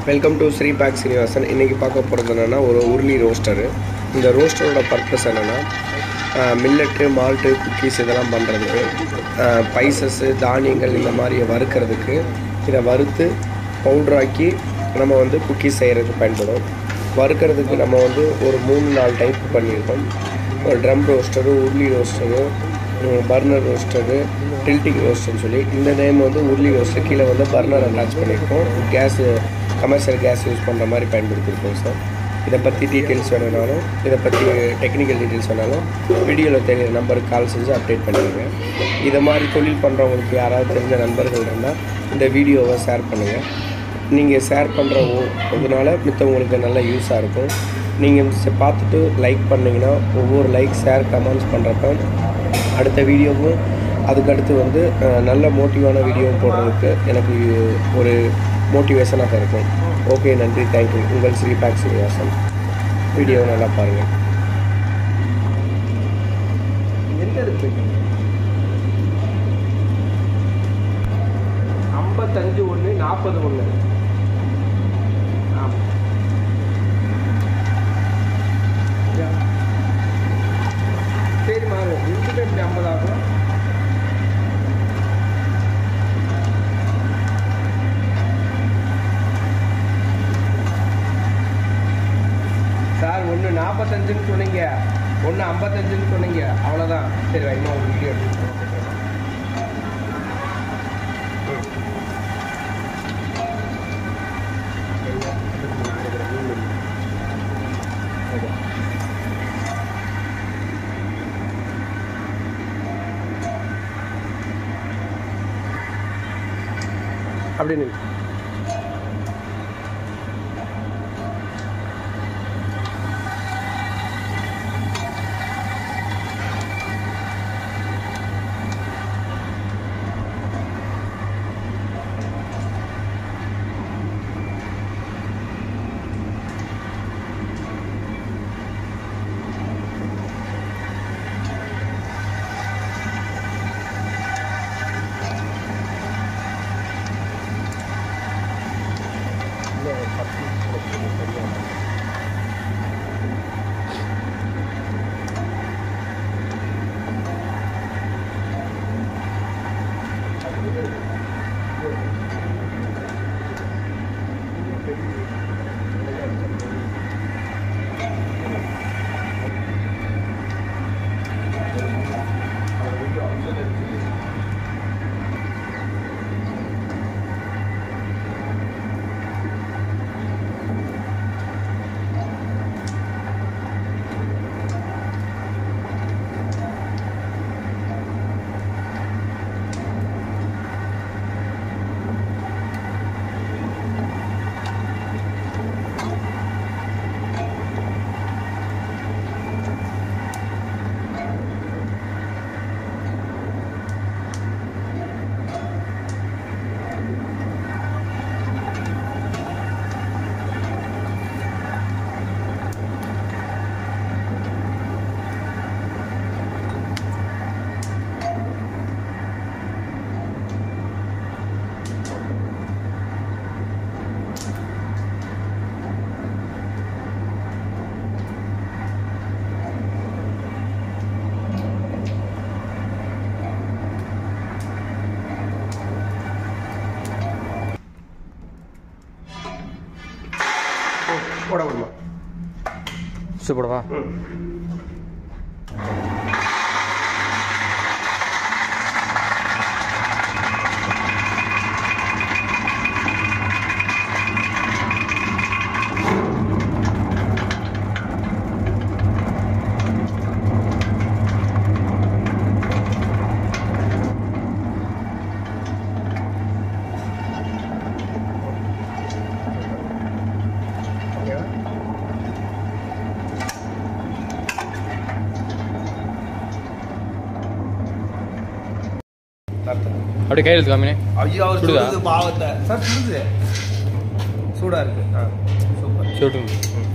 Welcome to Sri பேக் சீனிவாசன் இன்றைக்கி பார்க்க போகிறது என்னென்னா ஒரு உருளி ரோஸ்டரு இந்த ரோஸ்டரோட பர்பஸ் என்னென்னா மில்லட்டு மால்ட்டு குக்கீஸ் இதெல்லாம் பண்ணுறதுக்கு பைசஸ்ஸு தானியங்கள் இந்த மாதிரி வறுக்கிறதுக்கு இதை வறுத்து பவுட்ராக்கி நம்ம வந்து குக்கீஸ் செய்கிறதுக்கு பயன்படும் வறுக்கிறதுக்கு நம்ம வந்து ஒரு மூணு நாலு டைப் பண்ணியிருக்கோம் ஒரு ட்ரம் ரோஸ்டரு உருளி ரோஸ்டரு பர்னர் ரோஸ்டரு டில்ட்டிங் ரோஸ்டர்னு சொல்லி இந்த நேம் வந்து உருளி ரோஸ்டர் கீழே வந்து பர்னர் அட்டாச் பண்ணியிருக்கோம் கேஸ் கமர்ஷியல் கேஸ் யூஸ் பண்ணுற மாதிரி பயன்படுத்தியிருக்கோம் சார் இதை பற்றி டீட்டெயில்ஸ் வேணும்னாலும் இதை பற்றி டெக்னிக்கல் டீட்டெயில்ஸ் வேணாலும் வீடியோவில் தெரியிற நம்பருக்கு கால் செஞ்சு அப்டேட் பண்ணிடுங்க இதை மாதிரி தொழில் பண்ணுறவங்களுக்கு யாராவது தெரிஞ்ச நண்பர்கள் இருந்தால் இந்த வீடியோவை ஷேர் பண்ணுங்கள் நீங்கள் ஷேர் பண்ணுற இதனால மித்தவங்களுக்கு நல்ல யூஸாக இருக்கும் நீங்கள் பார்த்துட்டு லைக் பண்ணிங்கன்னா ஒவ்வொரு லைக் ஷேர் கமெண்ட்ஸ் பண்ணுறப்ப அடுத்த வீடியோவும் அதுக்கடுத்து வந்து அஹ், நல்ல மோட்டிவான வீடியோ போடுறதுக்கு எனக்கு ஒரு மோட்டிவேஷனாக இருக்கும் ஓகே நன்றி தேங்க்யூ உங்கள் ஸ்ரீ பேக் சீனிவாசன் வீடியோவை நல்லா பாருங்கள் எங்க இருக்கு ஐம்பத்தஞ்சு ஒன்று நாற்பது ஒன்று சரி மாறு இதுக்கு எப்படி ஐம்பது ஆகும் சார் ஒன்று நாற்பத்தஞ்சுன்னு சொன்னீங்க ஒன்று ஐம்பத்தஞ்சுன்னு சொன்னீங்க அவ்வளோதான் சரி வைமா ஒரு வீடியோ எடுத்து அப்படின்னு போட விடுமா சூப்பர்வா ஓகேவா அப்படியே கையில் எடுத்து காமினே ஐயோ அவர் சுடுதா? சுடுது பாவத்தை சார் சுடுது சூடா இருக்கு ஆ சூப்பர் சொல்லட்டும்